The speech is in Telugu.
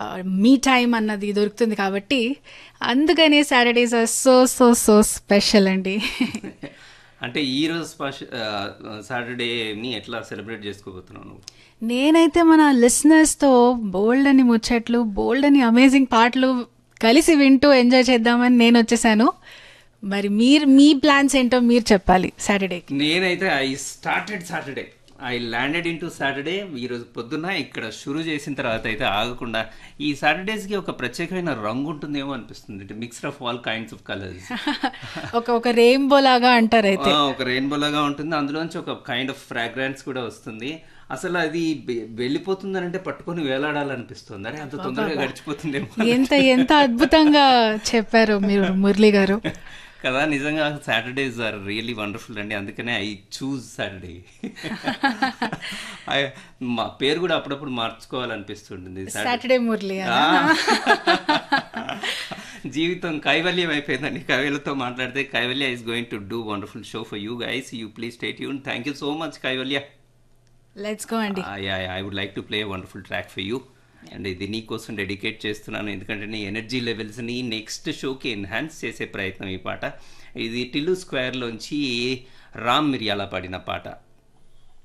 మీ టైం అన్నది దొరుకుతుంది కాబట్టి అందుకనే Saturdays are so so so special అండి అంటే ఈ రోజు సాటర్డేని ఎట్లా సెలబ్రేట్ చేసుకోబోతున్నావు నువ్వు నేనైతే మన లిసనర్స్తో బోల్డ్ అని ముచ్చట్లు బోల్డ్ అని అమేజింగ్ పాటలు కలిసి వింటూ ఎంజాయ్ చేద్దామని నేను వచ్చేసాను మరి మీరు మీ ప్లాన్స్ ఏంటో మీరు చెప్పాలి సాటర్డేకి నేనైతే I started Saturday I landed in to Saturday ఈరోజు పొద్దున్న ఇక్కడ షురూ చేసిన తర్వాత అయితే ఆగకుండా ఈ సాటర్డేస్కి ఒక ప్రత్యేకమైన రంగు ఉంటుందేమో అనిపిస్తుంది mixed of all kinds of colours ఒక ఒక రెయిన్బో లాగా అంటారు అయితే ఒక రెయిన్బో లాగా ఉంటుంది అందులోంచి ఒక కైండ్ ఆఫ్ ఫ్రాగ్రెన్స్ కూడా వస్తుంది అసలు అది వె- వెళ్ళిపోతుందని అంటే పట్టుకొని వేలాడాలనిపిస్తుంది అరే అంత తొందరగా గడిచిపోతుందేమో ఎంత ఎంత అద్భుతంగా చెప్పారు మీరు మురళి గారు కదా నిజంగా సాటర్డేస్ ఆర్ రియల్లీ వండర్ఫుల్ అండి అందుకనే ఐ చూజ్ సాటర్డే మా పేరు కూడా అప్పుడప్పుడు మార్చుకోవాలనిపిస్తుంటుంది Saturday. సాటర్డే మురళి ఆ. జీవితం కైవల్యం అయిపోయిందండి కైవల్యతో మాట్లాడితే Kaivalya is going to do wonderful show for you guys you please stay యూన్ thank you so much Kaivalya let's go అండి I would like to play wonderful track for you and ఇది నీకోసం డెడికేట్ చేస్తున్నాను ఎందుకంటే నీ ఎనర్జీ లెవెల్స్ని నెక్స్ట్ షోకి ఎన్హాన్స్ చేసే ప్రయత్నం ఈ పాట ఇది టిల్లు స్క్వేర్లోంచి రామ్ మిరియాల పాడిన పాట